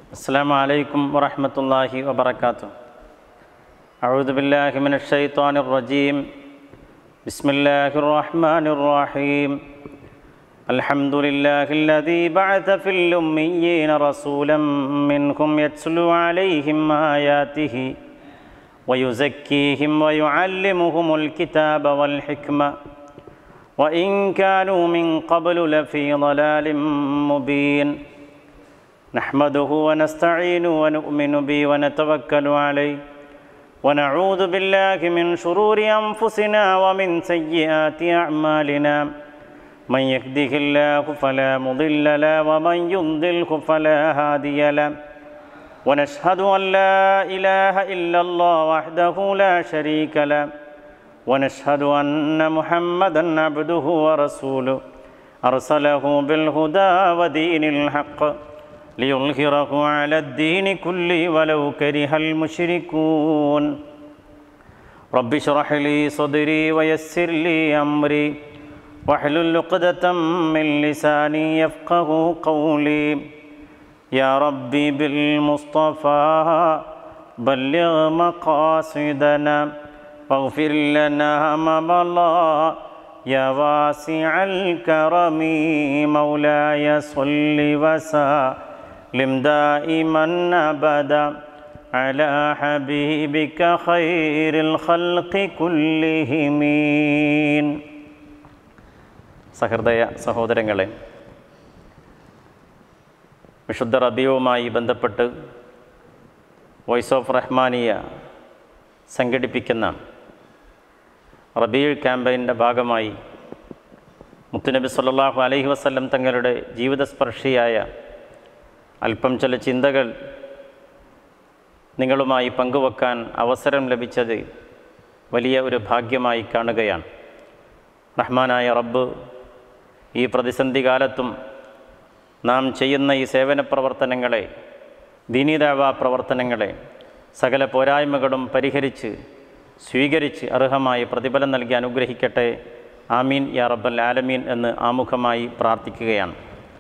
السلام عليكم ورحمة الله وبركاته أعوذ بالله من الشيطان الرجيم بسم الله الرحمن الرحيم الحمد لله الذي بعث في الأميين رسولا منكم يتلو عليهم آياته ويزكيهم ويعلمهم الكتاب والحكمة وإن كانوا من قبل لفي ضلال مبين نحمده ونستعين ونؤمن به ونتوكل عليه ونعوذ بالله من شرور أنفسنا ومن سيئات أعمالنا من يهده الله فلا مضل له ومن يضلله فلا هادي له ونشهد أن لا إله إلا الله وحده لا شريك له ونشهد أن محمدا عبده ورسوله أرسله بالهدى ودين الحق ليظهره على الدين كله ولو كره المشركون رب اشرح لي صدري ويسر لي أمري واحلل عقدة من لساني يفقه قولي يا ربي بالمصطفى بلغ مقاصدنا واغفر لنا ما مضى يا واسع الكرم مولاي صل وسلم دائما ابدا على حبيبك خير الخلق كلهم സഹൃദയ സഹോദരങ്ങളെ വിശുദ്ധ റബിയവുമായി ബന്ധപ്പെട്ട് വോയിസ് ഓഫ് റഹ്മാനിയ സംഘടിപ്പിക്കുന്ന റബീൽ ക്യാമ്പയിൻ്റെ ഭാഗമായി മുത്തുനബി സല്ലാഹു അലൈഹി വസ്ല്ലം തങ്ങളുടെ ജീവിതസ്പർശിയായ അല്പം ചില ചിന്തകൾ നിങ്ങളുമായി പങ്കുവെക്കാൻ അവസരം ലഭിച്ചത് വലിയ ഒരു ഭാഗ്യമായി കാണുകയാണ് റഹ്മാനായ റബ്ബ് ഈ പ്രതിസന്ധി കാലത്തും നാം ചെയ്യുന്ന ഈ സേവന പ്രവർത്തനങ്ങളെ ദീനീതാവ പ്രവർത്തനങ്ങളെ സകല പോരായ്മകളും പരിഹരിച്ച് സ്വീകരിച്ച് അർഹമായ പ്രതിഫലം നൽകി അനുഗ്രഹിക്കട്ടെ ആമീൻ യാ റബ്ബൽ ആലമീൻ എന്ന് ആമുഖമായി പ്രാർത്ഥിക്കുകയാണ്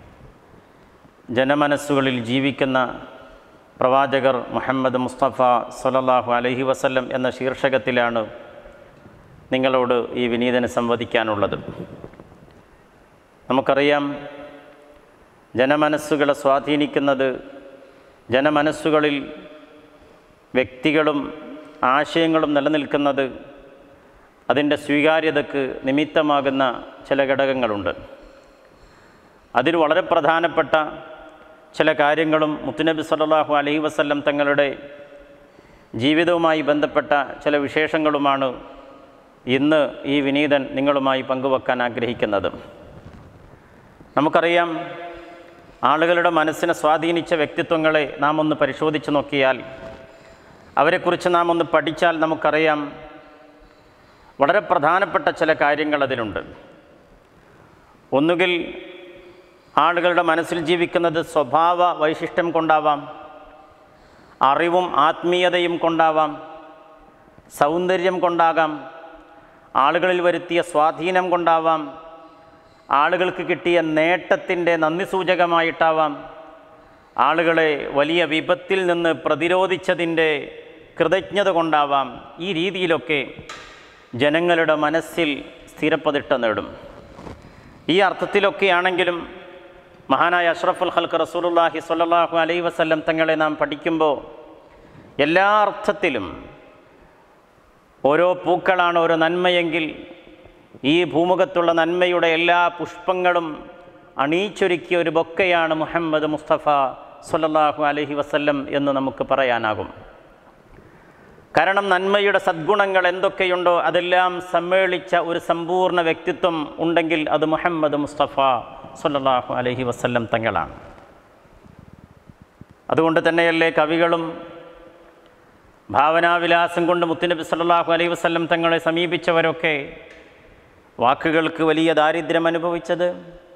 ജനമനസ്സുകളിൽ ജീവിക്കുന്ന പ്രവാചകർ മുഹമ്മദ് മുസ്തഫ സൊലല്ലാഹു അലഹി വസല്ലം എന്ന ശീർഷകത്തിലാണ് നിങ്ങളോട് ഈ വിനീതന് സംവദിക്കാനുള്ളത് നമുക്കറിയാം ജനമനസ്സുകളെ സ്വാധീനിക്കുന്നത് ജനമനസ്സുകളിൽ വ്യക്തികളും ആശയങ്ങളും നിലനിൽക്കുന്നത് അതിൻ്റെ സ്വീകാര്യതയ്ക്ക് നിമിത്തമാകുന്ന ചില ഘടകങ്ങളുണ്ട് അതിൽ വളരെ പ്രധാനപ്പെട്ട ചില കാര്യങ്ങളും മുത്തുനബി സല്ലാഹു അലൈഹി വസല്ലം തങ്ങളുടെ ജീവിതവുമായി ബന്ധപ്പെട്ട ചില വിശേഷങ്ങളുമാണ് ഇന്ന് ഈ വിനീതൻ നിങ്ങളുമായി പങ്കുവെക്കാൻ ആഗ്രഹിക്കുന്നത് നമുക്കറിയാം ആളുകളുടെ മനസ്സിനെ സ്വാധീനിച്ച വ്യക്തിത്വങ്ങളെ നാം ഒന്ന് പരിശോധിച്ച് നോക്കിയാൽ അവരെക്കുറിച്ച് നാം ഒന്ന് പഠിച്ചാൽ നമുക്കറിയാം വളരെ പ്രധാനപ്പെട്ട ചില കാര്യങ്ങൾ അതിലുണ്ട് ഒന്നുകിൽ ആളുകളുടെ മനസ്സിൽ ജീവിക്കുന്നത് സ്വഭാവ വൈശിഷ്ട്യം കൊണ്ടാവാം അറിവും ആത്മീയതയും കൊണ്ടാവാം സൗന്ദര്യം കൊണ്ടാകാം ആളുകളിൽ വരുത്തിയ സ്വാധീനം കൊണ്ടാവാം ആളുകൾക്ക് കിട്ടിയ നേട്ടത്തിൻ്റെ നന്ദി സൂചകമായിട്ടാവാം ആളുകളെ വലിയ വിപത്തിൽ നിന്ന് പ്രതിരോധിച്ചതിൻ്റെ കൃതജ്ഞത കൊണ്ടാവാം ഈ രീതിയിലൊക്കെ ജനങ്ങളുടെ മനസ്സിൽ സ്ഥിരപ്പതിട്ട നേടും ഈ അർത്ഥത്തിലൊക്കെയാണെങ്കിലും മഹാനായ അഷ്റഫുൽ ഹൽക്ക് റസൂലുല്ലാഹി സ്വല്ലല്ലാഹു അലൈ വസല്ലം തങ്ങളെ നാം പഠിക്കുമ്പോൾ എല്ലാ അർത്ഥത്തിലും ഓരോ പൂക്കളാണ് ഓരോ നന്മയെങ്കിൽ ഈ ഭൂമുഖത്തുള്ള നന്മയുടെ എല്ലാ പുഷ്പങ്ങളും അണീച്ചൊരുക്കിയ ഒരു ബൊക്കയാണ് മുഹമ്മദ് മുസ്തഫ സല്ലല്ലാഹു അലൈഹി വസല്ലം എന്ന് നമുക്ക് പറയാനാകും കാരണം നന്മയുടെ സദ്ഗുണങ്ങൾ എന്തൊക്കെയുണ്ടോ അതെല്ലാം സമ്മേളിച്ച ഒരു സമ്പൂർണ്ണ വ്യക്തിത്വം ഉണ്ടെങ്കിൽ അത് മുഹമ്മദ് മുസ്തഫ സല്ലല്ലാഹു അലൈഹി വസല്ലം തങ്ങളാണ് അതുകൊണ്ട് തന്നെയല്ലേ കവികളും ഭാവനാവിലാസം കൊണ്ട് മുത്തുനബി സല്ലല്ലാഹു അലൈഹി വസല്ലം തങ്ങളെ സമീപിച്ചവരൊക്കെ വാക്കുകൾക്ക് വലിയ ദാരിദ്ര്യം അനുഭവിച്ചത്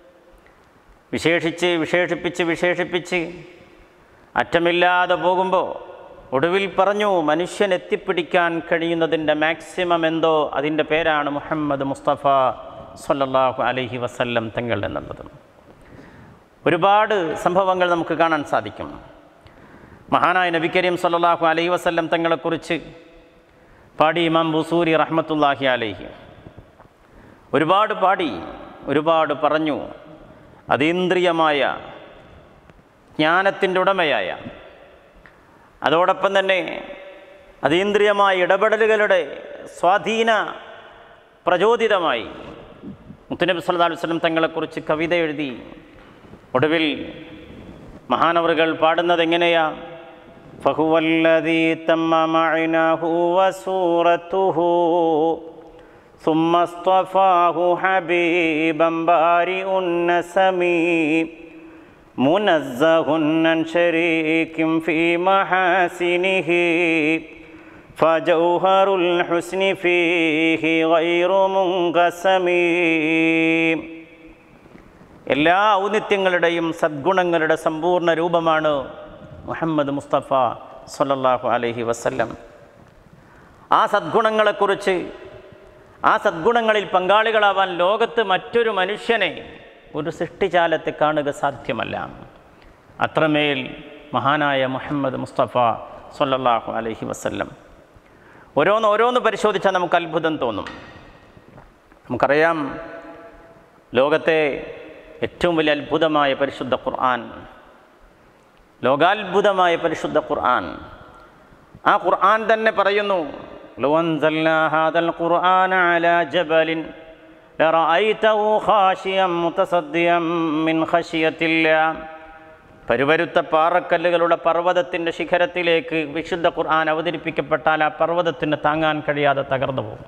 വിശേഷിച്ച് വിശേഷിപ്പിച്ച് വിശേഷിപ്പിച്ച് അറ്റമില്ലാതെ പോകുമ്പോൾ ഒടുവിൽ പറഞ്ഞു മനുഷ്യൻ എത്തിപ്പിടിക്കാൻ കഴിയുന്നതിൻ്റെ മാക്സിമം എന്തോ അതിൻ്റെ പേരാണ് മുഹമ്മദ് മുസ്തഫ സല്ലല്ലാഹു അലൈഹി വസല്ലം തങ്ങൾ എന്നുള്ളത് ഒരുപാട് സംഭവങ്ങൾ നമുക്ക് കാണാൻ സാധിക്കും മഹാനായ നബി കരീം സല്ലല്ലാഹു അലൈഹി വസല്ലം തങ്ങളെക്കുറിച്ച് പാടി ഇമാം ബുസൂരി റഹ്മത്തുല്ലാഹി അലൈഹി ഒരുപാട് പാടി ഒരുപാട് പറഞ്ഞു അതീന്ദ്രിയമായ ജ്ഞാനത്തിൻ്റെ ഉടമയായ അതോടൊപ്പം തന്നെ അതീന്ദ്രിയമായ ഇടപെടലുകളുടെ സ്വാധീന പ്രചോദിതമായി മുത്തുനബി സല്ലല്ലാഹു അലൈഹി വസല്ലം തങ്ങളെക്കുറിച്ച് കവിത എഴുതി ഒടുവിൽ മഹാനവറുകൾ പാടുന്നത് എങ്ങനെയാ فهو الذي تم معناه وسورته ثم اصطفاه حبيبا بارئ النسم منزه عن شريك في محاسنه فجوهر الحسن فيه غير منقسم എല്ലാ ഔന്നിത്യങ്ങളുടെയും സദ്ഗുണങ്ങളുടെ സമ്പൂർണ്ണ രൂപമാണ് മുഹമ്മദ് മുസ്തഫ സല്ലല്ലാഹു അലൈഹി വസല്ലം ആ സദ്ഗുണങ്ങളെക്കുറിച്ച് ആ സദ്ഗുണങ്ങളിൽ പങ്കാളികളാവാൻ ലോകത്ത് മറ്റൊരു മനുഷ്യനെ ഒരു സൃഷ്ടിജാലത്തെ കാണുക സാധ്യമല്ല അത്രമേൽ മഹാനായ മുഹമ്മദ് മുസ്തഫ സല്ലല്ലാഹു അലൈഹി വസല്ലം ഓരോന്ന് ഓരോന്ന് പരിശോധിച്ചാൽ നമുക്ക് അത്ഭുതം തോന്നും നമുക്കറിയാം ലോകത്തെ ഏറ്റവും വലിയ അത്ഭുതമായ പരിശുദ്ധ ഖുർആൻ ലോകാത്ഭുതമായ പരിശുദ്ധ ഖുർആൻ ആ ഖുർആൻ തന്നെ പറയുന്നു لو أنزلنا هذا القرآن على جبل لرأيته خاشيا متصديا من خشية الله പരുപരുത്ത പാറക്കല്ലുകളുടെ പർവ്വതത്തിൻ്റെ ശിഖരത്തിലേക്ക് വിശുദ്ധ ഖുർആൻ അവതരിപ്പിക്കപ്പെട്ടാൽ ആ പർവ്വതത്തിന് താങ്ങാൻ കഴിയാതെ തകർന്നു പോകും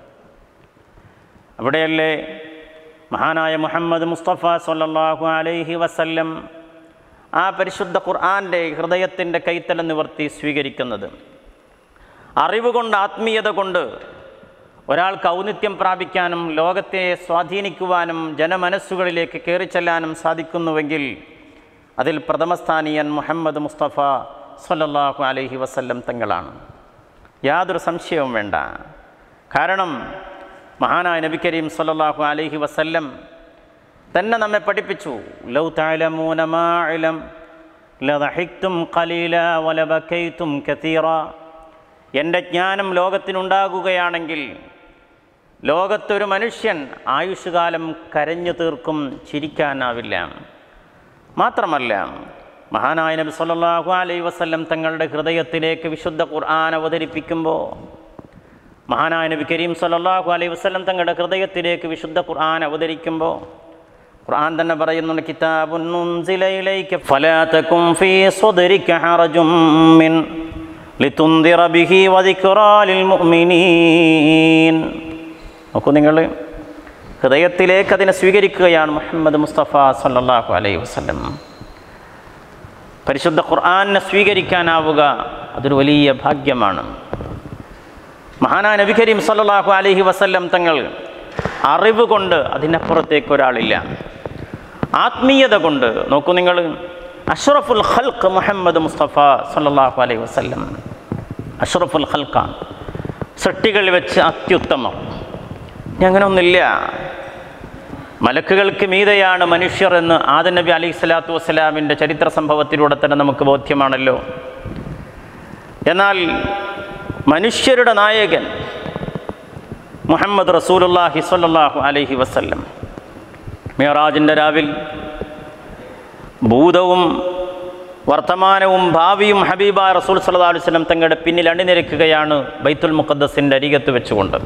അവിടെയല്ലേ മഹാനായ മുഹമ്മദ് മുസ്തഫ സല്ലല്ലാഹു അലൈഹി വസല്ലം ആ പരിശുദ്ധ ഖുർആൻ്റെ ഹൃദയത്തിൻ്റെ കൈത്തല നിവർത്തി സ്വീകരിക്കുന്നത് അറിവ് കൊണ്ട് ആത്മീയത കൊണ്ട് ഒരാൾക്ക് ഔന്നിത്യം പ്രാപിക്കാനും ലോകത്തെ സ്വാധീനിക്കുവാനും ജനമനസ്സുകളിലേക്ക് കയറിച്ചെല്ലാനും സാധിക്കുന്നുവെങ്കിൽ അതിൽ പ്രഥമസ്ഥാനീയൻ മുഹമ്മദ് മുസ്തഫ സല്ലല്ലാഹു അലൈഹി വസല്ലം തങ്ങളാണ് യാതൊരു സംശയവും വേണ്ട കാരണം മഹാനായ നബി കരീം സല്ലല്ലാഹു അലൈഹി വസല്ലം തന്നെ നമ്മെ പഠിപ്പിച്ചു ലൗ തഅലമൂന മാ ഇലം ലദഹിക്തും ഖലീല വലബക്കൈതും കതീറ എൻ്റെ ജ്ഞാനം ലോകത്തിനുണ്ടാകുകയാണെങ്കിൽ ലോകത്തൊരു മനുഷ്യൻ ആയുഷ്കാലം കരഞ്ഞു തീർക്കും ചിരിക്കാനാവില്ല മാത്രമല്ല മഹാനായ നബി സല്ലല്ലാഹു അലൈഹി വസല്ലം തങ്ങളുടെ ഹൃദയത്തിലേക്ക് വിശുദ്ധ ഖുർആൻ അവതരിപ്പിക്കുമ്പോൾ മഹാനായ നബി കരീം സല്ലല്ലാഹു അലൈഹി വസല്ലം തങ്ങളുടെ ഹൃദയത്തിലേക്ക് വിശുദ്ധ ഖുർആൻ അവതരിക്കുമ്പോൾ ഖുർആൻ തന്നെ പറയുന്നുണ്ട് കിതാബുൻ ഉൻസില ഇലൈക ഫലാ തകും ഫീ സ്വദ്രിക ഹറജും മിൻ ലിതുൻദിറ ബിഹി വദിക്റാ ലിൽ മുഅ്മിനീൻ നോക്കൂ നിങ്ങൾ ഹൃദയത്തിലേക്ക് അതിനെ സ്വീകരിക്കുകയാണ് മുഹമ്മദ് മുസ്തഫ സല്ലല്ലാഹു അലൈഹി വസല്ലം പരിശുദ്ധ ഖുർആനെ സ്വീകരിക്കാനാവുക അതൊരു വലിയ ഭാഗ്യമാണ് മഹാനായ നബി കരീം സല്ലല്ലാഹു അലൈഹി വസല്ലം തങ്ങൾ അറിവ് കൊണ്ട് അതിനപ്പുറത്തേക്ക് ഒരാളില്ല ആത്മീയത കൊണ്ട് നോക്കൂ നിങ്ങൾ അഷ്റഫുൽ ഖൽഖ് മുഹമ്മദ് മുസ്തഫ സല്ലല്ലാഹു അലൈഹി വസല്ലം അഷ്റഫുൽ ഖൽഖാണ് സൃഷ്ടികളിൽ വെച്ച് അത്യുത്തമം ഇനി അങ്ങനെ ഒന്നില്ല മലക്കുകൾക്ക് മീതെയാണ് മനുഷ്യർ എന്ന് ആദൻ നബി അലൈഹി സ്വലാത്തു വസ്സലാമിൻ്റെ ചരിത്ര സംഭവത്തിലൂടെ തന്നെ നമുക്ക് ബോധ്യമാണല്ലോ എന്നാൽ മനുഷ്യരുടെ നായകൻ മുഹമ്മദ് റസൂലുല്ലാഹി സ്വല്ലല്ലാഹു അലൈഹി വസല്ലം മിയറാജിൻ്റെ രാവിൽ ഭൂതവും വർത്തമാനവും ഭാവിയും ഹബീബ റസൂൽ സല്ലല്ലാഹു അലൈഹി വസല്ലം തങ്ങളുടെ പിന്നിൽ അണിനിരക്കുകയാണ് ബൈത്തുൽ മുഖദ്ദസിൻ്റെ അരികത്ത് വെച്ചുകൊണ്ട്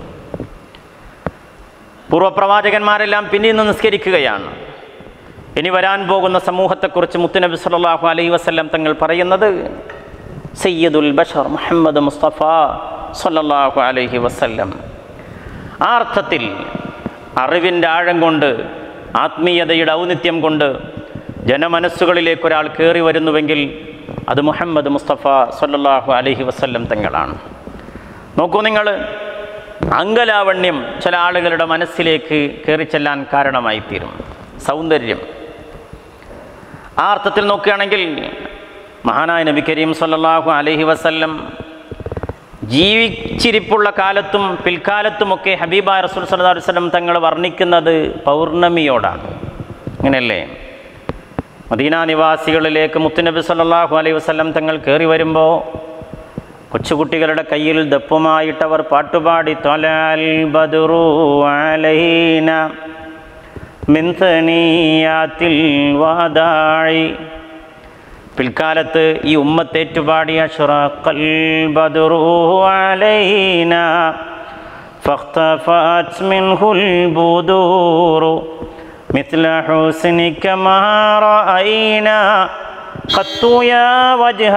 പൂർവ്വപ്രവാചകന്മാരെല്ലാം പിന്നിൽ നിന്ന് നിസ്കരിക്കുകയാണ് ഇനി വരാൻ പോകുന്ന സമൂഹത്തെക്കുറിച്ച് മുത്തുനബി സല്ലല്ലാഹു അലൈഹി വസല്ലം തങ്ങൾ പറയുന്നത് സയ്യിദുൽ ബഷർ മുഹമ്മദ് മുസ്തഫ സല്ലല്ലാഹു അലൈഹി വസല്ലം ആ അർത്ഥത്തിൽ അറിവിൻ്റെ ആഴം കൊണ്ട് ആത്മീയതയുടെ ഔന്നിത്യം കൊണ്ട് ജനമനസ്സുകളിലേക്ക് ഒരാൾ കയറി വരുന്നുവെങ്കിൽ അത് മുഹമ്മദ് മുസ്തഫ സല്ലല്ലാഹു അലൈഹി വസല്ലം തങ്ങളാണ് നോക്കൂ നിങ്ങൾ അങ്കലാവണ്യം ചില ആളുകളുടെ മനസ്സിലേക്ക് കയറിച്ചെല്ലാൻ കാരണമായിത്തീരും സൗന്ദര്യം ആ അർത്ഥത്തിൽ നോക്കുകയാണെങ്കിൽ മഹാനായ നബി കരീം സല്ലല്ലാഹു അലൈഹി വസല്ലം ജീവിച്ചിരിപ്പുള്ള കാലത്തും പിൽക്കാലത്തുമൊക്കെ ഹബീബ റസൂൽ സല്ലല്ലാഹു അലൈഹി വസല്ലം തങ്ങൾ വർണ്ണിക്കുന്നത് പൗർണമിയോടാണ് അങ്ങനെയല്ലേ മദീന നിവാസികളിലേക്ക് മുത്തുനബി സല്ലല്ലാഹു അലൈഹി വസല്ലം തങ്ങൾ കയറി വരുമ്പോൾ കൊച്ചുകുട്ടികളുടെ കയ്യിൽ ദപ്പുമായിട്ടവർ പാട്ടുപാടി തൊലാൽ ബദുറു അലൈന മിൻ സനിയാത്തിൽ വദാഇ പിൽക്കാലത്ത് ഈ ഉമ്മത്തേറ്റുപാടിയ ഷുറഖൽ ബദുറു അലൈന فاختفت منه البدور مثل حسنك ما رأينا قط يا وجه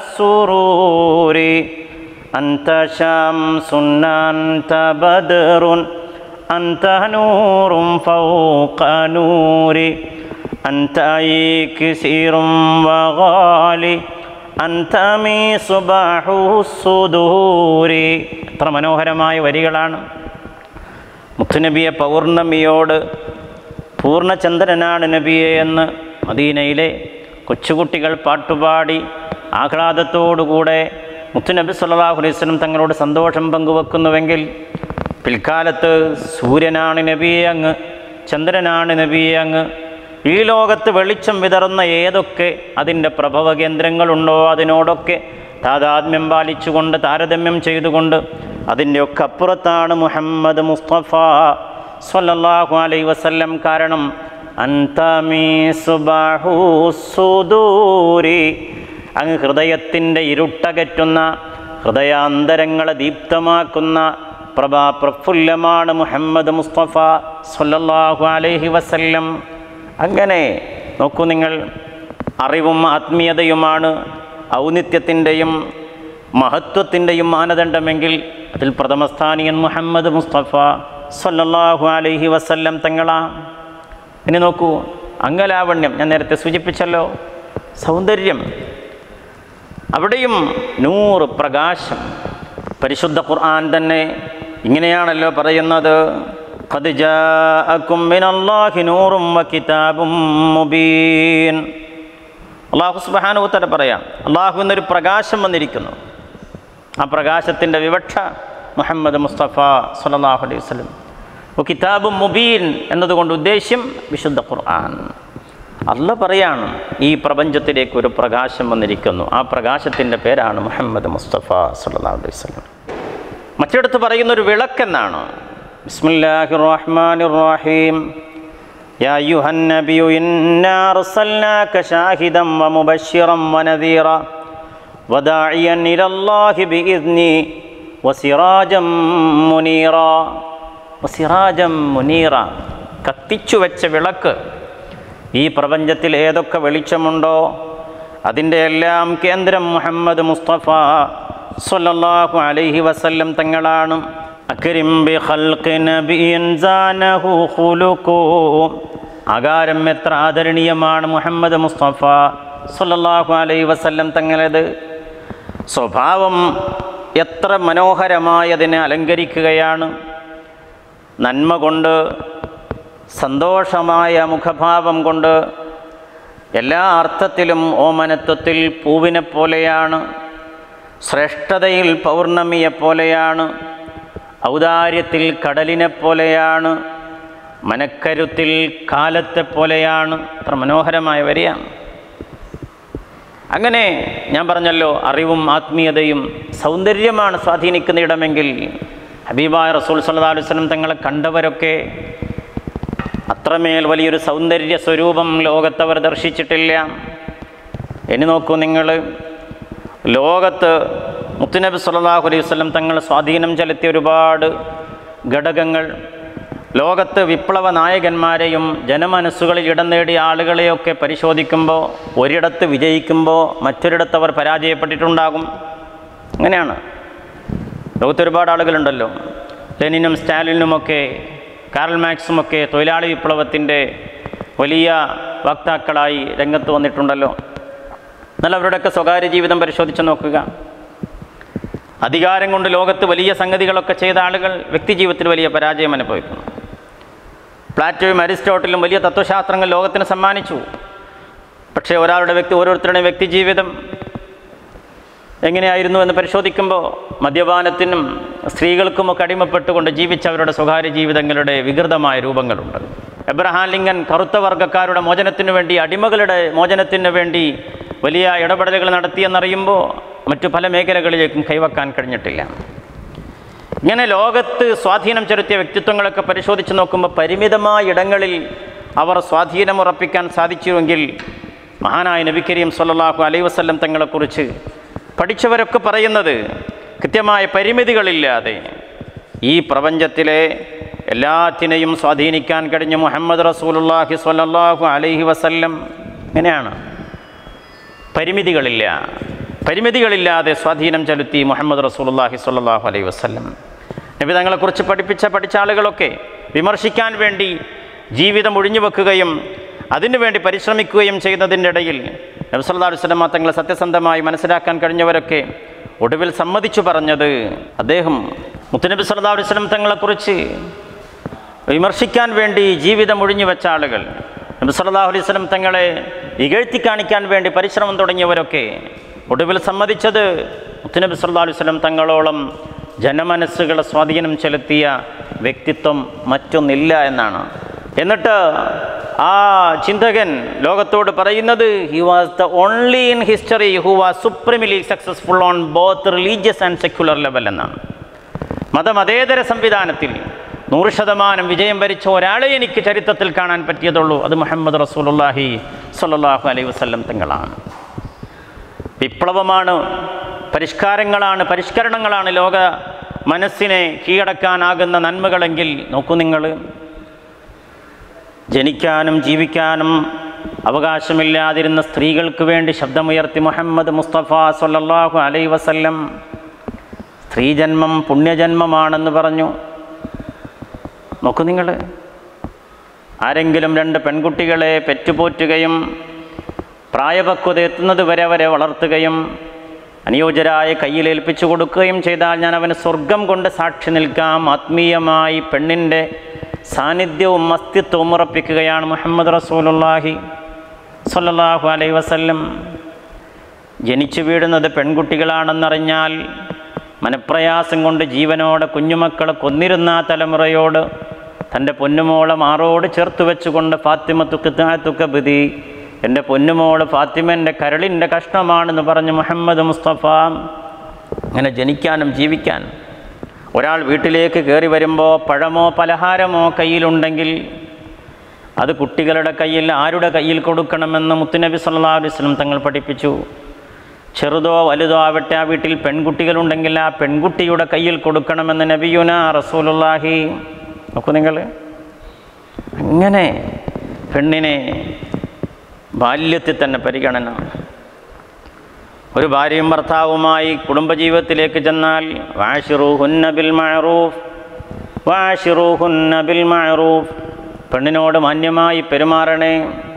السرور أنت شمس أنت بدر أنت نور فوق نوري أنت كثير وغالي أنت مصباح الصدور എത്ര മനോഹരമായ വരികളാണ് മുത്തുനബിയെ പൗർണമിയോട് പൂർണ്ണചന്ദ്രനാണ് നബിയെ എന്ന് മദീനയിലെ കൊച്ചുകുട്ടികൾ പാട്ടുപാടി ആഹ്ലാദത്തോടുകൂടെ മുത്തുനബി സല്ലല്ലാഹു അലൈഹി വസല്ലം തങ്ങളോട് സന്തോഷം പങ്കുവെക്കുന്നുവെങ്കിൽ പിൽക്കാലത്ത് സൂര്യനാണ് നബിയെ അങ്ങ് ചന്ദ്രനാണ് നബിയെ അങ്ങ് ഈ ലോകത്ത് വെളിച്ചം വിതറുന്ന ഏതൊക്കെ അതിൻ്റെ പ്രഭവ കേന്ദ്രങ്ങളുണ്ടോ അതിനോടൊക്കെ താതാത്മ്യം പാലിച്ചുകൊണ്ട് താരതമ്യം ചെയ്തുകൊണ്ട് അതിൻ്റെ ഒക്കെ അപ്പുറത്താണ് മുഹമ്മദ് മുസ്തഫ സ്വല്ലല്ലാഹു അലൈഹി വസല്ലം കാരണം അന്തമീ സുബാഹു സുദൂരി അങ്ങ് ഹൃദയത്തിൻ്റെ ഇരുട്ടകറ്റുന്ന ഹൃദയാന്തരങ്ങളെ ദീപ്തമാക്കുന്ന പ്രഭാ പ്രഫുല്ലമാണ് മുഹമ്മദ് മുസ്തഫ സ്വല്ലല്ലാഹു അലൈഹി വസല്ലം അങ്ങനെ നോക്കൂ നിങ്ങൾ അറിവും ആത്മീയതയുമാണ് ഔന്നിത്യത്തിൻ്റെയും മഹത്വത്തിൻ്റെയും മാനദണ്ഡമെങ്കിൽ അതിൽ പ്രഥമസ്ഥാനിയൻ മുഹമ്മദ് മുസ്തഫ സല്ലല്ലാഹു അലൈഹി വസല്ലം തങ്ങളാ ഇനി നോക്കൂ അംഗലാവണ്യം ഞാൻ നേരത്തെ സൂചിപ്പിച്ചല്ലോ സൗന്ദര്യം അവിടെയും നൂറ് പ്രകാശം പരിശുദ്ധ ഖുർആൻ തന്നെ ഇങ്ങനെയാണല്ലോ പറയുന്നത് قد جاءكم من الله نور وكتاب مبين അള്ളാഹു സുബ്ഹാനഹു തആല പറയാം അള്ളാഹു എന്നൊരു പ്രകാശം വന്നിരിക്കുന്നു ആ പ്രകാശത്തിൻ്റെ വിവക്ഷ മുഹമ്മദ് മുസ്തഫ സല്ലല്ലാഹു അലൈഹി വസല്ലം കിതാബും മുബീൻ എന്നതുകൊണ്ട് ഉദ്ദേശ്യം വിശുദ്ധ ഖുർആൻ അല്ല പറയാണ് ഈ പ്രപഞ്ചത്തിലേക്ക് ഒരു പ്രകാശം വന്നിരിക്കുന്നു ആ പ്രകാശത്തിൻ്റെ പേരാണ് മുഹമ്മദ് മുസ്തഫ സല്ലല്ലാഹു അലൈഹി വസല്ലം മറ്റിടത്ത് പറയുന്ന ഒരു വിളക്കെന്നാണ് ബിസ്മില്ലാഹിർ റഹ്മാനിർ റഹീം يا أيها النبي إنا أرسلناك شاهدا ومبشرا ونذيرا وداعيا إلى الله بإذني وسراجا منيرا وسراجا منيرا കത്തിച്ചു വെച്ച വിളക്ക് ഈ പ്രപഞ്ചത്തിൽ ഏതൊക്കെ വെളിച്ചമുണ്ടോ അതിൻ്റെ എല്ലാം കേന്ദ്രം മുഹമ്മദ് മുസ്തഫ സല്ലല്ലാഹു അലൈഹി വസല്ലം തങ്ങളാണ് അക്രിം ബി ഖൽഖി നബിയൻ സാനഹു ഖുലുഖു ആകാരം എത്ര ആദരണീയമാണ് മുഹമ്മദ് മുസ്തഫ സല്ലല്ലാഹു അലൈഹി വസല്ലം തങ്ങളത് സ്വഭാവം എത്ര മനോഹരമായതിനെ അലങ്കരിക്കുകയാണ് നന്മ കൊണ്ട് സന്തോഷമായ മുഖഭാവം കൊണ്ട് എല്ലാ അർത്ഥത്തിലും ഓമനത്വത്തിൽ പൂവിനെ പോലെയാണ് ശ്രേഷ്ഠതയിൽ പൗർണമിയെപ്പോലെയാണ് ഔദാര്യത്തിൽ കടലിനെ പോലെയാണ് മനക്കരുത്തിൽ കാലത്തെ പോലെയാണ് അത്ര മനോഹരമായ വരിയാണ് അങ്ങനെ ഞാൻ പറഞ്ഞല്ലോ അറിവും ആത്മീയതയും സൗന്ദര്യമാണ് സ്വാധീനിക്കുന്ന ഇടമെങ്കിൽ ഹബീബായ റസൂൽ സല്ലല്ലാഹു അലൈഹി വസല്ലം തങ്ങളെ കണ്ടവരൊക്കെ അത്രമേൽ വലിയൊരു സൗന്ദര്യ സ്വരൂപം ലോകത്തവർ ദർശിച്ചിട്ടില്ല ഇനി നോക്കൂ നിങ്ങൾ ലോകത്ത് മുത്തുനബി സല്ലല്ലാഹു അലൈഹി വസല്ലം തങ്ങൾ സ്വാധീനം ചെലുത്തിയ ഒരുപാട് ഘടകങ്ങൾ ലോകത്ത് വിപ്ലവ നായകന്മാരെയും ജനമനസ്സുകളിൽ ഇടം നേടിയ ആളുകളെയൊക്കെ പരിശോധിക്കുമ്പോൾ ഒരിടത്ത് വിജയിക്കുമ്പോൾ മറ്റൊരിടത്ത് അവർ പരാജയപ്പെട്ടിട്ടുണ്ടാകും അങ്ങനെയാണ് ലോകത്ത് ഒരുപാട് ആളുകളുണ്ടല്ലോ ലെനിനും സ്റ്റാലിനുമൊക്കെ കാറൽ മാക്സുമൊക്കെ തൊഴിലാളി വിപ്ലവത്തിൻ്റെ വലിയ വക്താക്കളായി രംഗത്ത് വന്നിട്ടുണ്ടല്ലോ എന്നാൽ അവരുടെയൊക്കെ സ്വകാര്യ ജീവിതം പരിശോധിച്ച് നോക്കുക അധികാരം കൊണ്ട് ലോകത്ത് വലിയ സംഗതികളൊക്കെ ചെയ്ത ആളുകൾ വ്യക്തിജീവിതത്തിൽ വലിയ പരാജയം അനുഭവിക്കുന്നു പ്ലാറ്റോയും അരിസ്റ്റോട്ടിലും വലിയ തത്വശാസ്ത്രങ്ങൾ ലോകത്തിന് സമ്മാനിച്ചു പക്ഷേ ഒരാളുടെ വ്യക്തി ഓരോരുത്തരുടെയും വ്യക്തിജീവിതം എങ്ങനെയായിരുന്നു എന്ന് പരിശോധിക്കുമ്പോൾ മദ്യപാനത്തിനും സ്ത്രീകൾക്കുമൊക്കെ അടിമപ്പെട്ടുകൊണ്ട് ജീവിച്ചവരുടെ സ്വകാര്യ ജീവിതങ്ങളുടെ വികൃതമായ രൂപങ്ങളുണ്ട് എബ്രഹാം ലിങ്കൻ കറുത്ത വർഗ്ഗക്കാരുടെ മോചനത്തിനു വേണ്ടി അടിമകളുടെ മോചനത്തിന് വേണ്ടി വലിയ ഇടപെടലുകൾ നടത്തിയെന്നറിയുമ്പോൾ മറ്റു പല മേഖലകളിലേക്കും കൈവക്കാൻ കഴിഞ്ഞിട്ടില്ല ഇങ്ങനെ ലോകത്ത് സ്വാധീനം ചെലുത്തിയ വ്യക്തിത്വങ്ങളൊക്കെ പരിശോധിച്ച് നോക്കുമ്പോൾ പരിമിതമായ ഇടങ്ങളിൽ അവർ സ്വാധീനമുറപ്പിക്കാൻ സാധിച്ചുവെങ്കിൽ മഹാനായ നബി കരീം സല്ലല്ലാഹു അലൈഹി വസല്ലം തങ്ങളെക്കുറിച്ച് പഠിച്ചവരൊക്കെ പറയുന്നത് കൃത്യമായ പരിമിതികളില്ലാതെ ഈ പ്രപഞ്ചത്തിലെ എല്ലാത്തിനെയും സ്വാധീനിക്കാൻ കഴിഞ്ഞ മുഹമ്മദ് റസൂലുള്ളാഹി സ്വല്ലല്ലാഹു അലൈഹി വസല്ലം ഇങ്ങനെയാണ് പരിമിതികളില്ല പരിമിതികളില്ലാതെ സ്വാധീനം ചെലുത്തി മുഹമ്മദ് റസൂലുള്ളാഹി സ്വല്ലല്ലാഹു അലൈഹി വസല്ലം നബി തങ്ങളെക്കുറിച്ച് പഠിപ്പിച്ച പഠിച്ച ആളുകളൊക്കെ വിമർശിക്കാൻ വേണ്ടി ജീവിതം ഒഴിഞ്ഞു വെക്കുകയും അതിനുവേണ്ടി പരിശ്രമിക്കുകയും ചെയ്യുന്നതിൻ്റെ ഇടയിൽ നബി സല്ലല്ലാഹു അലൈഹി വസല്ലം തങ്ങളെ സത്യസന്ധമായി മനസ്സിലാക്കാൻ കഴിഞ്ഞവരൊക്കെ ഒടുവിൽ സമ്മതിച്ചു പറഞ്ഞത് അദ്ദേഹം മുത്തുനബി സല്ലല്ലാഹു അലൈഹി വസല്ലം തങ്ങളെക്കുറിച്ച് വിമർശിക്കാൻ വേണ്ടി ജീവിതം ഒഴിഞ്ഞു വെച്ച ആളുകൾ നബി സല്ലല്ലാഹു അലൈഹി വസല്ലം തങ്ങളെ ഇകഴ്ത്തി കാണിക്കാൻ വേണ്ടി പരിശ്രമം തുടങ്ങിയവരൊക്കെ ഒടുവിൽ സമ്മതിച്ചത് മുത്തുനബി സല്ലല്ലാഹു അലൈഹി വസല്ലം തങ്ങളോളം ജനമനസ്സുകളെ സ്വാധീനം ചെലുത്തിയ വ്യക്തിത്വം മറ്റൊന്നില്ല എന്നാണ് എന്നിട്ട് ആ ചിന്തകൻ ലോകത്തോട് പറയുന്നത് he was the only in history who was supremely successful on both religious and secular level എന്നാണ് മതമതേതര സംവിധാനത്തിൽ നൂറ് ശതമാനം വിജയം വരിച്ച ഒരാളെ എനിക്ക് ചരിത്രത്തിൽ കാണാൻ പറ്റിയതുള്ളൂ അത് മുഹമ്മദ് റസൂലുള്ളാഹി സ്വല്ലല്ലാഹു അലൈഹി വസല്ലം തങ്ങളാണ് വിപ്ലവമാണ് പരിഷ്കാരങ്ങളാണ് പരിഷ്കരണങ്ങളാണ് ലോക മനസ്സിനെ കീഴടക്കാനാകുന്ന നന്മകളെങ്കിൽ നോക്കൂ നിങ്ങൾ ജനിക്കാനും ജീവിക്കാനും അവകാശമില്ലാതിരുന്ന സ്ത്രീകൾക്ക് വേണ്ടി ശബ്ദമുയർത്തി മുഹമ്മദ് മുസ്തഫ സല്ലല്ലാഹു അലൈഹി വസല്ലം സ്ത്രീജന്മം പുണ്യജന്മമാണെന്ന് പറഞ്ഞു നോക്കൂ നിങ്ങൾ ആരെങ്കിലും രണ്ട് പെൺകുട്ടികളെ പെറ്റുപോറ്റുകയും പ്രായപക്വത എത്തുന്നത് വരെ അവരെ വളർത്തുകയും അനുയോജ്യരായ കയ്യിലേൽപ്പിച്ചു കൊടുക്കുകയും ചെയ്താൽ ഞാൻ അവന് സ്വർഗം കൊണ്ട് സാക്ഷി നിൽക്കാം ആത്മീയമായി പെണ്ണിൻ്റെ സാന്നിധ്യവും അസ്തിത്വവും ഉറപ്പിക്കുകയാണ് മുഹമ്മദ് റസൂലുള്ളാഹി സ്വല്ലല്ലാഹു അലൈഹി വസല്ലം ജനിച്ചു വീഴുന്നത് പെൺകുട്ടികളാണെന്നറിഞ്ഞാൽ മനപ്രയാസം കൊണ്ട് ജീവനോടെ കുഞ്ഞുമക്കളെ കൊന്നിരുന്ന ആ തലമുറയോട് തൻ്റെ പൊന്നുമോളെ മാറോട് ചേർത്ത് വെച്ചുകൊണ്ട് ഫാത്തിമ തുക്കത്തുക്ക ബിതി എൻ്റെ പൊന്നുമോള് ഫാത്തിമൻ്റെ കരളിൻ്റെ കഷ്ണമാണെന്ന് പറഞ്ഞ് മുഹമ്മദ് മുസ്തഫ അങ്ങനെ ജനിക്കാനും ജീവിക്കാനും ഒരാൾ വീട്ടിലേക്ക് കയറി വരുമ്പോൾ പഴമോ പലഹാരമോ കയ്യിലുണ്ടെങ്കിൽ അത് കുട്ടികളുടെ കയ്യിൽ ആരുടെ കയ്യിൽ കൊടുക്കണമെന്ന് മുത്തുനബി സല്ലല്ലാഹു അലൈഹി വസല്ലം തങ്ങൾ പഠിപ്പിച്ചു ചെറുതോ വലുതോ ആവട്ടെ ആ വീട്ടിൽ പെൺകുട്ടികളുണ്ടെങ്കിൽ ആ പെൺകുട്ടിയുടെ കയ്യിൽ കൊടുക്കണമെന്ന് നബിയുന റസൂലുള്ളാഹി നോക്കൂ നിങ്ങൾ അങ്ങനെ പെണ്ണിനെ ബാല്യത്തിൽ തന്നെ പരിഗണന ഒരു ഭാര്യയും ഭർത്താവുമായി കുടുംബജീവിതത്തിലേക്ക് ചെന്നാൽ വാഷിറൂഹുന്ന ബിൽ മഅറൂഫ് വാഷിറൂഹുന്ന ബിൽ മഅറൂഫ് പെണ്ണിനോട് മാന്യമായി പെരുമാറണേ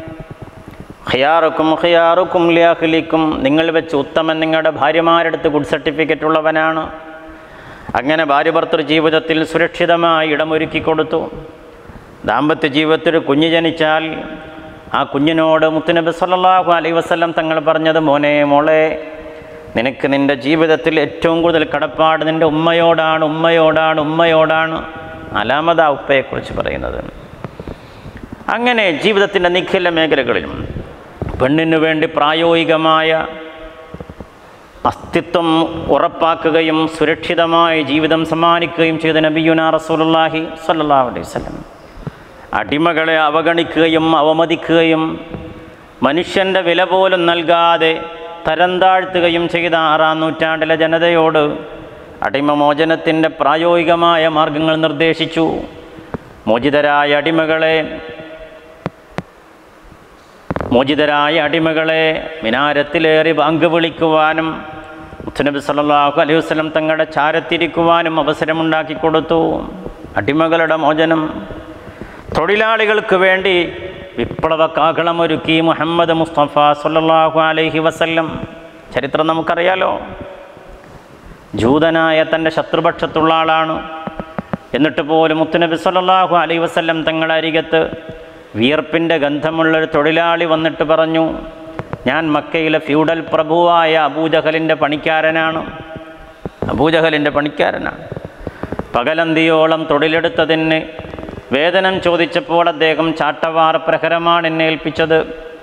ഖിയാറുക്കും ഖിയാറുക്കും ലിയാഖിലിക്കും നിങ്ങൾ വെച്ച് ഉത്തമൻ നിങ്ങളുടെ ഭാര്യമാരെടുത്ത് ഗുഡ് സർട്ടിഫിക്കറ്റ് ഉള്ളവനാണ് അങ്ങനെ ഭാര്യ ഭർത്തൃ ജീവിതത്തിൽ സുരക്ഷിതമായി ഇടമൊരുക്കി കൊടുത്തു ദാമ്പത്യ ജീവിതത്തിൽ കുഞ്ഞ് ജനിച്ചാൽ ആ കുഞ്ഞിനോട് മുത്തുനബി സല്ലല്ലാഹു അലൈഹി വസല്ലം തങ്ങൾ പറഞ്ഞത് മോനെ മോളെ നിനക്ക് നിൻ്റെ ജീവിതത്തിൽ ഏറ്റവും കൂടുതൽ കടപ്പാട് നിൻ്റെ ഉമ്മയോടാണ് ഉമ്മയോടാണ് ഉമ്മയോടാണ് നാലാമത് ആ ഉപ്പയെക്കുറിച്ച് പറയുന്നത് അങ്ങനെ ജീവിതത്തിൻ്റെ നിഖില മേഖലകളിലും പെണ്ണിനു വേണ്ടി പ്രായോഗികമായ അസ്തിത്വം ഉറപ്പാക്കുകയും സുരക്ഷിതമായ ജീവിതം സമ്മാനിക്കുകയും ചെയ്ത നബിയുന റസൂലുള്ളാഹി സ്വല്ലല്ലാഹു അലൈഹി വസല്ലം അടിമകളെ അവഗണിക്കുകയും അവമതിക്കുകയും മനുഷ്യൻ്റെ വില പോലും നൽകാതെ തരം താഴ്ത്തുകയും ചെയ്ത ആറാം നൂറ്റാണ്ടിലെ ജനതയോട് അടിമമോചനത്തിൻ്റെ പ്രായോഗികമായ മാർഗങ്ങൾ നിർദ്ദേശിച്ചു മോചിതരായ അടിമകളെ മോചിതരായ അടിമകളെ മിനാരത്തിലേറി ബാങ്ക് വിളിക്കുവാനും മുത്തുനബി സല്ലല്ലാഹു അലൈഹി വസല്ലം തങ്ങളുടെ ചാരത്തിരിക്കുവാനും അവസരമുണ്ടാക്കി കൊടുത്തു അടിമകളുടെ മോചനം തൊഴിലാളികൾക്ക് വേണ്ടി വിപ്ലവ കാകളമൊരുക്കി മുഹമ്മദ് മുസ്തഫ സല്ലല്ലാഹു അലൈഹി വസല്ലം ചരിത്രം നമുക്കറിയാലോ ജൂതനായ തൻ്റെ ശത്രുപക്ഷത്തുള്ള ആളാണ് എന്നിട്ട് പോലും മുത്തുനബി സല്ലല്ലാഹു അലൈഹി വസല്ലം തങ്ങളുടെ അരികത്ത് വിയർപ്പിൻ്റെ ഗന്ധമുള്ളൊരു തൊഴിലാളി വന്നിട്ട് പറഞ്ഞു ഞാൻ മക്കയിലെ ഫ്യൂഡൽ പ്രഭുവായ അബൂജഹലിൻ്റെ പണിക്കാരനാണ് അബൂജഹലിൻ്റെ പണിക്കാരനാണ് പകലന്തിയോളം തൊഴിലെടുത്തതിന് വേതനം ചോദിച്ചപ്പോൾ അദ്ദേഹം ചാട്ടവാർ പ്രഹരമാണ് എന്നെ ഏൽപ്പിച്ചത്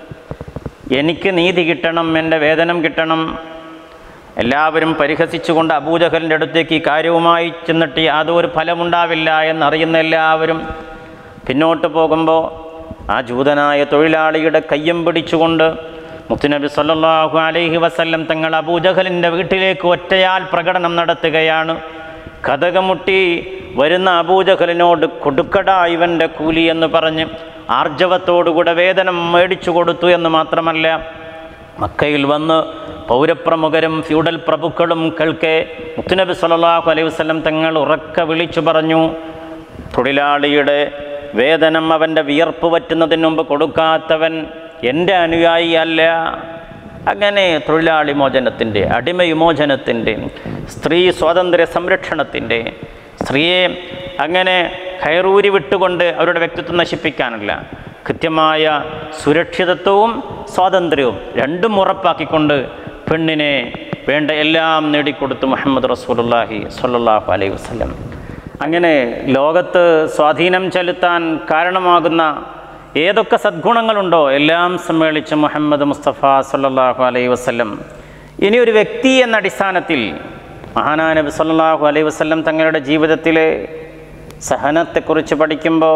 എനിക്ക് നീതി കിട്ടണം എൻ്റെ വേതനം കിട്ടണം എല്ലാവരും പരിഹസിച്ചുകൊണ്ട് അബൂജഹലിൻ്റെ അടുത്തേക്ക് ഈ കാര്യവുമായി ചെന്നിട്ട് യാതൊരു ഫലമുണ്ടാവില്ല എന്നറിയുന്ന എല്ലാവരും പിന്നോട്ട് പോകുമ്പോൾ ആ ജൂതനായ തൊഴിലാളിയുടെ കയ്യം പിടിച്ചുകൊണ്ട് മുത്തുനബി സല്ലല്ലാഹു അലൈഹി വസല്ലം തങ്ങൾ അബൂജഹലിൻ്റെ വീട്ടിലേക്ക് ഒറ്റയാൽ പ്രകടനം നടത്തുകയാണ് കഥകമുട്ടി വരുന്ന അബൂജഹലിനോട് കൊടുക്കട ഇവൻ്റെ കൂലി എന്ന് പറഞ്ഞ് ആർജവത്തോടുകൂടെ വേതനം മേടിച്ചു കൊടുത്തു എന്ന് മാത്രമല്ല മക്കയിൽ വന്ന് പൗരപ്രമുഖരും ഫ്യൂഡൽ പ്രഭുക്കളും കേൾക്കെ മുത്തുനബി സല്ലല്ലാഹു അലൈഹി വസല്ലം തങ്ങൾ ഉറക്കെ വിളിച്ചു പറഞ്ഞു തൊഴിലാളിയുടെ വേതനം അവൻ്റെ വിയർപ്പ് പറ്റുന്നതിന് മുമ്പ് കൊടുക്കാത്തവൻ എൻ്റെ അനുയായി അല്ല അങ്ങനെ തൊഴിലാളി മോചനത്തിൻ്റെ അടിമ വിമോചനത്തിൻ്റെ സ്ത്രീ സ്വാതന്ത്ര്യ സംരക്ഷണത്തിൻ്റെ സ്ത്രീയെ അങ്ങനെ കയറൂരി വിട്ടുകൊണ്ട് അവരുടെ വ്യക്തിത്വം നശിപ്പിക്കാനല്ല കൃത്യമായ സുരക്ഷിതത്വവും സ്വാതന്ത്ര്യവും രണ്ടും ഉറപ്പാക്കിക്കൊണ്ട് പെണ്ണിനെ വേണ്ട എല്ലാം നേടിക്കൊടുത്തു മുഹമ്മദ് റസൂലുള്ളാഹി സ്വല്ലല്ലാഹു അലൈഹി വസല്ലം അങ്ങനെ ലോകത്ത് സ്വാധീനം ചെലുത്താൻ കാരണമാകുന്ന ഏതൊക്കെ സദ്ഗുണങ്ങളുണ്ടോ എല്ലാം സമ്മേളിച്ച മുഹമ്മദ് മുസ്തഫ സല്ലല്ലാഹു അലൈഹി വസല്ലം ഇനി ഒരു വ്യക്തി എന്ന അടിസ്ഥാനത്തിൽ മഹാനാ നബി സല്ലല്ലാഹു അലൈഹി വസല്ലം തങ്ങളുടെ ജീവിതത്തിലെ സഹനത്തെക്കുറിച്ച് പഠിക്കുമ്പോൾ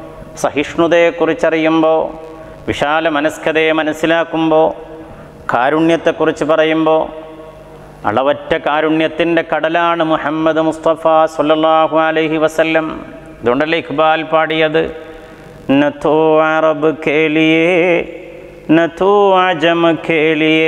സഹിഷ്ണുതയെക്കുറിച്ചറിയുമ്പോൾ വിശാല മനസ്കതയെ മനസ്സിലാക്കുമ്പോൾ കാരുണ്യത്തെക്കുറിച്ച് പറയുമ്പോൾ അളവറ്റ കാരുണ്യത്തിൻ്റെ കടലാണ് മുഹമ്മദ് മുസ്തഫ സല്ലല്ലാഹു അലൈഹി വസല്ലം ഇതുകൊണ്ടല്ലേ ഇഖ്ബാൽ പാടിയത് न तो अरब के लिए न तो आजम के लिए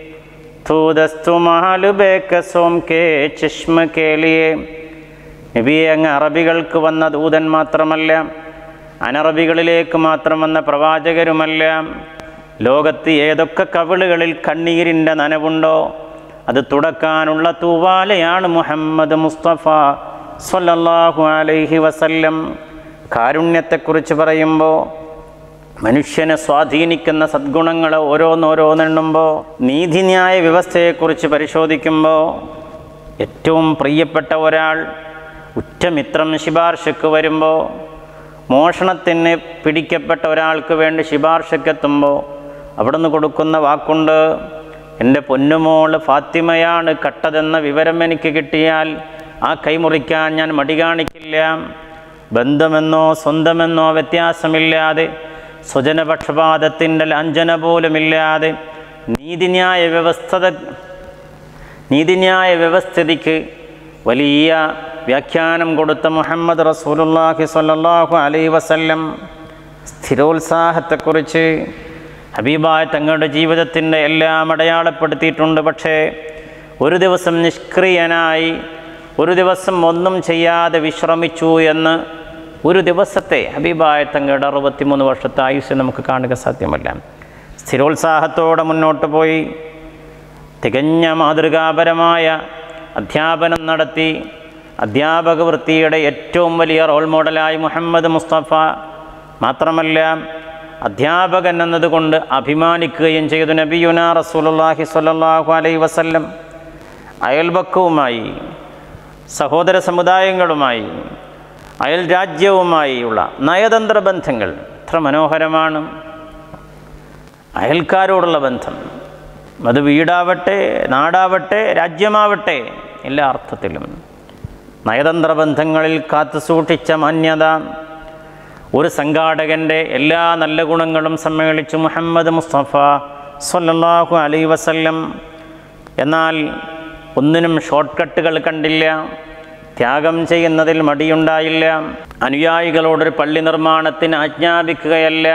तो दस्तुमाल बेकസോം കെ ചഷ്മ കെ ലിയെ നബിയെ അങ്ങ് അറബികൾക്ക് വന്ന ദൂതൻ മാത്രമല്ല അനറബികളിലേക്ക് മാത്രം വന്ന പ്രവാചകരുമല്ല ലോകത്ത് ഏതൊക്കെ കവിളുകളിൽ കണ്ണീരിൻ്റെ നനവുണ്ടോ അത് തുടക്കാനുള്ള തൂവാലയാണ് മുഹമ്മദ് മുസ്തഫ സല്ലല്ലാഹു അലൈഹി വസല്ലം കാരുണ്യത്തെക്കുറിച്ച് പറയുമ്പോൾ മനുഷ്യനെ സ്വാധീനിക്കുന്ന സദ്ഗുണങ്ങൾ ഓരോന്നോരോന്നെണ്ണുമ്പോൾ നീതിന്യായ വ്യവസ്ഥയെക്കുറിച്ച് പരിശോധിക്കുമ്പോൾ ഏറ്റവും പ്രിയപ്പെട്ട ഒരാൾ ഉറ്റമിത്രം ശിപാർശക്ക് വരുമ്പോൾ മോഷണത്തിന് പിടിക്കപ്പെട്ട ഒരാൾക്ക് വേണ്ടി ശിപാർശക്കെത്തുമ്പോൾ അവിടുന്ന് കൊടുക്കുന്ന വാക്കുണ്ട് എൻ്റെ പൊന്നുമോള് ഫാത്തിമയാണ് കട്ടതെന്ന വിവരം എനിക്ക് കിട്ടിയാൽ ആ കൈമുറിക്കാൻ ഞാൻ മടി കാണിക്കില്ല ബന്ധമെന്നോ സ്വന്തമെന്നോ വ്യത്യാസമില്ലാതെ സ്വജനപക്ഷപാതത്തിൻ്റെ ലാഞ്ചന പോലുമില്ലാതെ നീതിന്യായ വ്യവസ്ഥത നീതിന്യായ വ്യവസ്ഥിതിക്ക് വലിയ വ്യാഖ്യാനം കൊടുത്ത മുഹമ്മദ് റസൂലുള്ളാഹി സ്വല്ലല്ലാഹു അലൈഹി വസല്ലം സ്ഥിരോത്സാഹത്തെക്കുറിച്ച് ഹബീബായ തങ്ങളുടെ ജീവിതത്തിൻ്റെ എല്ലാം അടയാളപ്പെടുത്തിയിട്ടുണ്ട് പക്ഷേ ഒരു ദിവസം നിഷ്ക്രിയനായി ഒരു ദിവസം ഒന്നും ചെയ്യാതെ വിശ്രമിച്ചു എന്ന് ഒരു ദിവസത്തെ ഹബീബായ തങ്ങളുടെ അറുപത്തിമൂന്ന് വർഷത്തെ ആയുസ് നമുക്ക് കാണുക സാധ്യമല്ല സ്ഥിരോത്സാഹത്തോടെ മുന്നോട്ട് പോയി തികഞ്ഞ മാതൃകാപരമായ അധ്യാപനം നടത്തി അധ്യാപക വൃത്തിയുടെ ഏറ്റവും വലിയ റോൾ മോഡലായി മുഹമ്മദ് മുസ്തഫ മാത്രമല്ല അധ്യാപകൻ എന്നതുകൊണ്ട് അഭിമാനിക്കുകയും ചെയ്തു നബിയുന റസൂലുള്ളാഹി സ്വല്ലല്ലാഹു അലൈഹി വസല്ലം അയൽപക്കവുമായി സഹോദര സമുദായങ്ങളുമായി അയൽ രാജ്യവുമായുള്ള നയതന്ത്ര ബന്ധങ്ങൾ എത്ര മനോഹരമാണ് അയൽക്കാരോടുള്ള ബന്ധം അത് വീടാവട്ടെ നാടാവട്ടെ രാജ്യമാവട്ടെ എല്ലാ അർത്ഥത്തിലും നയതന്ത്ര ബന്ധങ്ങളിൽ കാത്തു സൂക്ഷിച്ച മാന്യത ഒരു സംഘാടകൻ്റെ എല്ലാ നല്ല ഗുണങ്ങളും സമ്മേളിച്ചു മുഹമ്മദ് മുസ്തഫ സല്ലല്ലാഹു അലൈ വസല്ലം എന്നാൽ ഒന്നിനും ഷോർട്ട് കട്ടുകൾ കണ്ടില്ല ത്യാഗം ചെയ്യുന്നതിൽ മടിയുണ്ടായില്ല അനുയായികളോടൊരു പള്ളി നിർമ്മാണത്തിന് ആജ്ഞാപിക്കുകയല്ല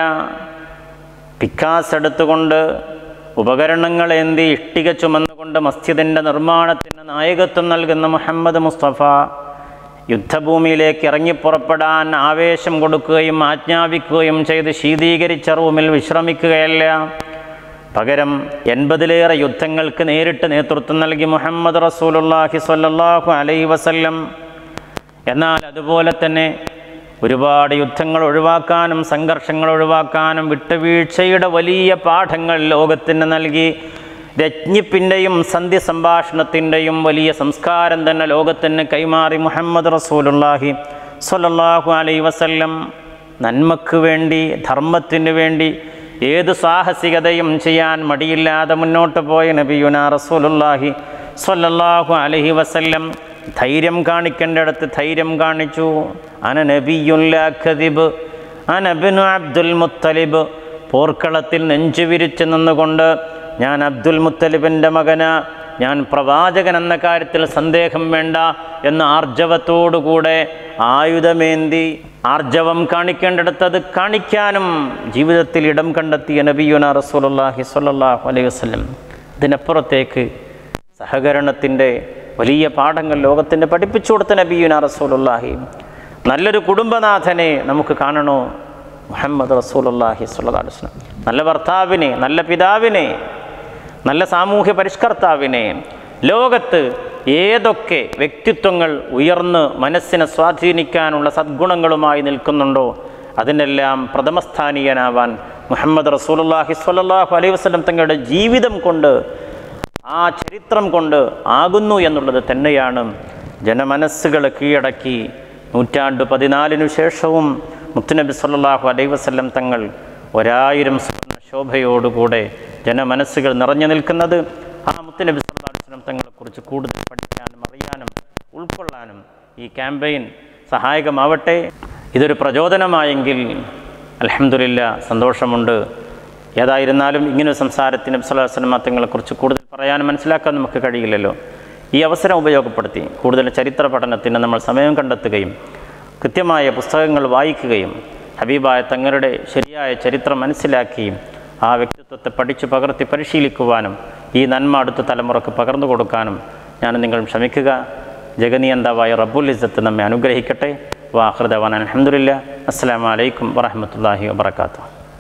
പിക്കാസ് എടുത്തുകൊണ്ട് ഉപകരണങ്ങൾ ഏന്തി ഇഷ്ടിക ചുമന്നുകൊണ്ട് മസ്ജിദിൻ്റെ നിർമ്മാണത്തിന് നായകത്വം നൽകുന്ന മുഹമ്മദ് മുസ്തഫ യുദ്ധഭൂമിയിലേക്ക് ഇറങ്ങിപ്പുറപ്പെടാൻ ആവേശം കൊടുക്കുകയും ആജ്ഞാപിക്കുകയും ചെയ്ത് ശീതീകരിച്ച റൂമിൽ വിശ്രമിക്കുകയല്ല പകരം എൺപതിലേറെ യുദ്ധങ്ങൾക്ക് നേരിട്ട് നേതൃത്വം നൽകി മുഹമ്മദ് റസൂലുള്ളാഹി സ്വല്ലല്ലാഹു അലൈഹി വസല്ലം എന്നാൽ അതുപോലെ തന്നെ ഒരുപാട് യുദ്ധങ്ങൾ ഒഴിവാക്കാനും സംഘർഷങ്ങൾ ഒഴിവാക്കാനും വിട്ടുവീഴ്ചയുടെ വലിയ പാഠങ്ങൾ ലോകത്തിന് നൽകി രജ്ഞിപ്പിൻ്റെയും സന്ധ്യ സംഭാഷണത്തിൻ്റെയും വലിയ സംസ്കാരം തന്നെ ലോകത്തിന് കൈമാറി മുഹമ്മദ് റസൂലുള്ളാഹി സല്ലല്ലാഹു അലൈഹി വസല്ലം നന്മക്ക് വേണ്ടി ധർമ്മത്തിന് വേണ്ടി ഏത് സാഹസികതയും ചെയ്യാൻ മടിയില്ലാതെ മുന്നോട്ട് പോയ നബിയുന റസൂലുള്ളാഹി സ്വല്ലല്ലാഹു അലൈഹി വസല്ലം ധൈര്യം കാണിക്കേണ്ടടുത്ത് ധൈര്യം കാണിച്ചു അന നബിയുല്ലാ ഖദിബ് അനബിനു അബ്ദുൽ മുത്തലിബ് പോർക്കളത്തിൽ നെഞ്ചു വിരിച്ചു നിന്നുകൊണ്ട് ഞാൻ അബ്ദുൽ മുത്തലിബിൻ്റെ മകന ഞാൻ പ്രവാചകൻ എന്ന കാര്യത്തിൽ സന്ദേഹം വേണ്ട എന്ന ആർജവത്തോടുകൂടെ ആയുധമേന്തി ആർജവം കാണിക്കേണ്ടിടത്ത് അത് കാണിക്കാനും ജീവിതത്തിൽ ഇടം കണ്ടെത്തിയ നബിയുന റസൂലുള്ളാഹി സ്വല്ലല്ലാഹു അലൈഹി വസല്ലം ഇതിനപ്പുറത്തേക്ക് സഹകരണത്തിൻ്റെ വലിയ പാഠങ്ങൾ ലോകത്തിൻ്റെ പഠിപ്പിച്ചു കൊടുത്ത നബിയുന റസൂലുള്ളാഹി നല്ലൊരു കുടുംബനാഥനെ നമുക്ക് കാണണോ മുഹമ്മദ് റസൂലുള്ളാഹി സ്വല്ലല്ലാഹു അലൈഹി വസല്ലം നല്ല ഭർത്താവിനെ നല്ല പിതാവിനെ നല്ല സാമൂഹ്യ പരിഷ്കർത്താവിനെ ലോകത്ത് ഏതൊക്കെ വ്യക്തിത്വങ്ങൾ ഉയർന്ന് മനസ്സിനെ സ്വാധീനിക്കാനുള്ള സദ്ഗുണങ്ങളുമായി നിൽക്കുന്നുണ്ടോ അതിനെല്ലാം പ്രഥമസ്ഥാനീയനാവാൻ മുഹമ്മദ് റസൂലുള്ളാഹി സ്വല്ലല്ലാഹു അലൈഹി വസല്ലം തങ്ങളുടെ ജീവിതം കൊണ്ട് ആ ചരിത്രം കൊണ്ട് ആകുന്നു എന്നുള്ളത് തന്നെയാണ് ജനമനസ്സുകൾ കീഴടക്കി നൂറ്റാണ്ട് പതിനാലിനു ശേഷവും മുത്തുനബി സല്ലല്ലാഹു അലൈഹി വസല്ലം തങ്ങൾ ഒരായിരം സുവർണ്ണ ശോഭയോടുകൂടെ ജനമനസ്സുകൾ നിറഞ്ഞു നിൽക്കുന്നത് ആ മുത്തുനബി സല്ലല്ലാഹു അലൈഹി വസല്ലം തങ്ങളെക്കുറിച്ച് കൂടുതൽ പഠിക്കാനും അറിയാനും ഉൾക്കൊള്ളാനും ഈ ക്യാമ്പയിൻ സഹായകമാവട്ടെ ഇതൊരു പ്രചോദനമായെങ്കിൽ അലഹമുല്ല സന്തോഷമുണ്ട് ഏതായിരുന്നാലും ഇങ്ങനെ സംസാരത്തിന് സലാഹുസ്ലമ തങ്ങളെക്കുറിച്ച് കൂടുതൽ പറയാനും മനസ്സിലാക്കാൻ നമുക്ക് കഴിയില്ലല്ലോ ഈ അവസരം ഉപയോഗപ്പെടുത്തി കൂടുതൽ ചരിത്ര പഠനത്തിന് നമ്മൾ സമയം കണ്ടെത്തുകയും കൃത്യമായ പുസ്തകങ്ങൾ വായിക്കുകയും ഹബീബായ തങ്ങളുടെ ശരിയായ ചരിത്രം മനസ്സിലാക്കിയും ആ വ്യക്തിത്വത്തെ പഠിച്ചു പകർത്തി പരിശീലിക്കുവാനും ഈ നന്മ അടുത്ത തലമുറക്ക് പകർന്നു കൊടുക്കാനും ഞാൻ നിങ്ങൾ ശ്രമിക്കുക ജഗനിയന്താവായ റബ്ബുൽ ഇസ്സത്ത് നമ്മെ അനുഗ്രഹിക്കട്ടെ വാഹൃദവാൻ അലഹമുല്ല അസ്സാം വലൈക്കും വറഹമത്തല്ലാഹി വാബർക്കാത്തു